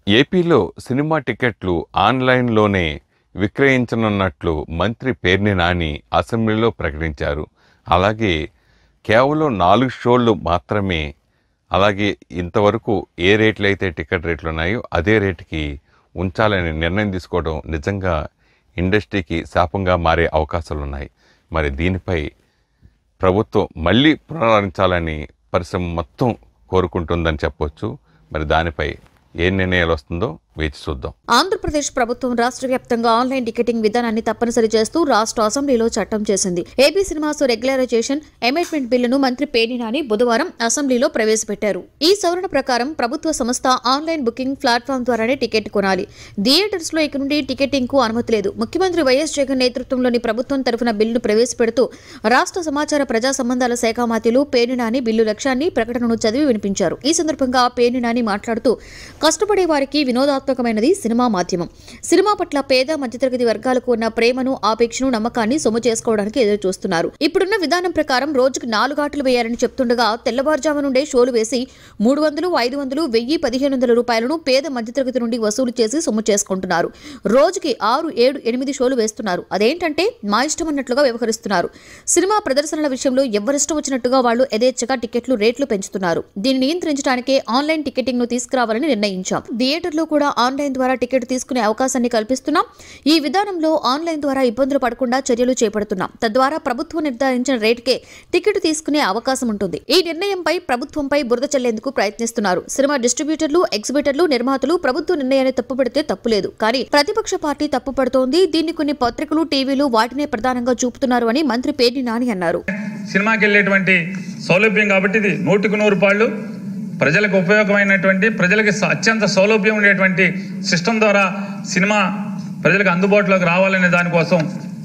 ఏపీలో సినిమా టికెట్లు ఆన్లైన్లోనే విక్రయించనున్నట్లు మంత్రి పేర్ని నాని అసెంబ్లీలో ప్రకటించారు అలాగే కేవలం నాలుగు షోలు మాత్రమే అలాగే ఇంతవరకు ఏ రేట్లు అయితే టికెట్ రేట్లు ఉన్నాయో అదే రేటుకి ఉంచాలని నిర్ణయం తీసుకోవడం నిజంగా ఇండస్ట్రీకి శాపంగా మారే అవకాశాలు ఉన్నాయి మరి దీనిపై ప్రభుత్వం మళ్ళీ పునరాలించాలని పరిశ్రమ మొత్తం కోరుకుంటుందని చెప్పొచ్చు మరి దానిపై ఏ నిర్ణయాలు వస్తుందో వేచి చూద్దాం ఆంధ్రప్రదేశ్ ప్రభుత్వం రాష్ట్ర వ్యాప్తంగా ఆన్లైన్ టికెటింగ్ విధానాన్ని తప్పనిసరి చేస్తూ రాష్ట్ర అసెంబ్లీలో చట్టం చేసింది ఏపీ సినిమాస్ రెగ్యులరైజేషన్ అమెండ్మెంట్ బిల్లును మంత్రి పేర్ని నాని బుధవారం అసెంబ్లీలో ప్రవేశపెట్టారు ఈ సవరణ ప్రకారం ప్రభుత్వ సంస్థ ఆన్లైన్ బుకింగ్ ప్లాట్ఫామ్ ద్వారానే టికెట్ కొనాలి థియేటర్స్ లో ఇక నుండి టికెటింగ్ కు అనుమతి లేదు ముఖ్యమంత్రి వైఎస్ జగన్ నేతృత్వంలోని ప్రభుత్వం తరఫున బిల్లును ప్రవేశపెడుతూ రాష్ట్ర సమాచార ప్రజా సంబంధాల శాఖ మంత్రులు పేర్ని నాని బిల్లు లక్ష్యాన్ని ప్రకటనను చదివి వినిపించారు ఈ సందర్భంగా పేర్ని నాని మాట్లాడుతూ కష్టపడే వారికి వినోదాత్మకమైనది సినిమా మాధ్యమం సినిమా పట్ల పేద మధ్యతరగతి వర్గాలకు ఉన్న ప్రేమను ఆపేక్షను నమ్మకాన్ని సొమ్ము చేసుకోవడానికి ఎదురు చూస్తున్నారు ఇప్పుడున్న విధానం ప్రకారం రోజుకు నాలుగు ఆటలు వేయాలని చెప్తుండగా తెల్లవారుజాము నుండే షోలు వేసి మూడు వందలు ఐదు వందలు వెయ్యి పదిహేను వందల రూపాయలను పేద మధ్యతరగతి నుండి వసూలు చేసి సొమ్ము చేసుకుంటున్నారు రోజుకి ఆరు ఏడు ఎనిమిది షోలు వేస్తున్నారు అదేంటంటే మా ఇష్టం అన్నట్లుగా వ్యవహరిస్తున్నారు సినిమా ప్రదర్శనల విషయంలో ఎవరిష్టం వచ్చినట్టుగా వాళ్ళు యథేచ్ఛగా టికెట్లు రేట్లు పెంచుతున్నారు దీన్ని నియంత్రించడానికే ఆన్లైన్ టికెటింగ్ ను తీసుకురావాలని నిర్ణయించాం థియేటర్లో కూడా ఆన్లైన్ ద్వారా టికెట్ తీసుకునే అవకాశాన్ని కల్పిస్తున్నాం ఈ విధానంలో ఆన్లైన్ ద్వారా ఇబ్బందులు పడకుండా చర్యలు చేపడుతున్నాం తద్వారా ప్రభుత్వం నిర్ధారించిన రేటుకే టికెట్ తీసుకునే అవకాశం ఉంటుంది ఈ నిర్ణయంపై ప్రభుత్వంపై బురద చల్లేందుకు ప్రయత్నిస్తున్నారు సినిమా డిస్ట్రిబ్యూటర్లు ఎగ్జిబిటర్లు నిర్మాతలు ప్రభుత్వ నిర్ణయాన్ని తప్పుపడితే తప్పులేదు కానీ ప్రతిపక్ష పార్టీ తప్పుపడుతోంది దీన్ని కొన్ని పత్రికలు టీవీలు వాటినే ప్రధానంగా చూపుతున్నారు అని మంత్రి పేర్ని నాని అన్నారు సినిమాకి వెళ్ళేటువంటి సౌలభ్యం కాబట్టి ఇది నూటికి నూరు పాళ్ళు ప్రజలకు ఉపయోగమైనటువంటి ప్రజలకి స- అత్యంత సౌలభ్యం ఉండేటువంటి సిస్టమ్ ద్వారా సినిమా ప్రజలకు అందుబాటులోకి రావాలనే దానికోసం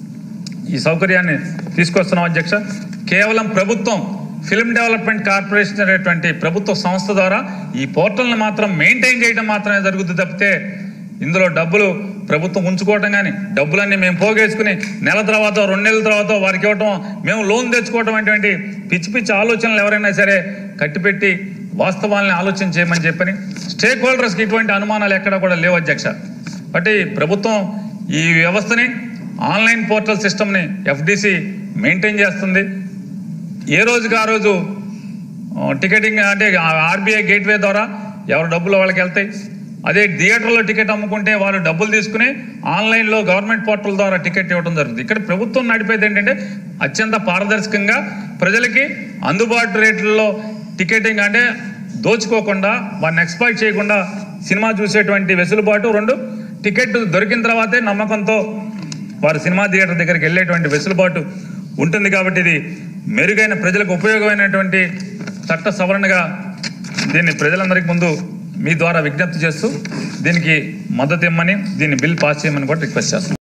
ఈ సౌకర్యాన్ని తీసుకొస్తున్నాం అధ్యక్ష కేవలం ప్రభుత్వం ఫిల్మ్ డెవలప్మెంట్ కార్పొరేషన్ అనేటువంటి ప్రభుత్వ సంస్థ ద్వారా ఈ పోర్టల్ని మాత్రం మెయింటైన్ చేయడం మాత్రమే జరుగుతుంది తప్పితే ఇందులో డబ్బులు ప్రభుత్వం ఉంచుకోవటం కానీ డబ్బులన్నీ మేము పోగేసుకుని నెల తర్వాత రెండు నెలల తర్వాత వారికి ఇవ్వటం మేము లోన్ తెచ్చుకోవటం అటువంటి పిచ్చి పిచ్చి ఆలోచనలు ఎవరైనా సరే కట్టిపెట్టి వాస్తవాల్ని ఆలోచన చేయమని చెప్పని స్టేక్ హోల్డర్స్కి ఇటువంటి అనుమానాలు ఎక్కడా కూడా లేవు అధ్యక్ష బట్టి ప్రభుత్వం ఈ వ్యవస్థని ఆన్లైన్ పోర్టల్ సిస్టమ్ని ఎఫ్డిసి మెయింటైన్ చేస్తుంది ఏ రోజుకి ఆ రోజు ఆ, టికెటింగ్ అంటే ఆర్బీఐ గేట్వే ద్వారా ఎవరు డబ్బులు వాళ్ళకి వెళ్తాయి అదే థియేటర్లో టికెట్ అమ్ముకుంటే వాళ్ళు డబ్బులు తీసుకుని ఆన్లైన్లో గవర్నమెంట్ పోర్టల్ ద్వారా టికెట్ ఇవ్వడం జరుగుతుంది ఇక్కడ ప్రభుత్వం నడిపేది ఏంటంటే అత్యంత పారదర్శకంగా ప్రజలకి అందుబాటు రేట్లలో టికెటింగ్ అంటే దోచుకోకుండా వారిని ఎక్స్ప్లాయిట్ చేయకుండా సినిమా చూసేటువంటి వెసులుబాటు రెండు టికెట్ దొరికిన తర్వాతే నమ్మకంతో వారు సినిమా థియేటర్ దగ్గరికి వెళ్ళేటువంటి వెసులుబాటు ఉంటుంది కాబట్టి ఇది మెరుగైన ప్రజలకు ఉపయోగమైనటువంటి చట్ట సవరణగా దీన్ని ప్రజలందరికీ ముందు మీ ద్వారా విజ్ఞప్తి చేస్తూ దీనికి మద్దతు ఇమ్మని దీన్ని బిల్ పాస్ చేయమని కూడా రిక్వెస్ట్ చేస్తున్నాను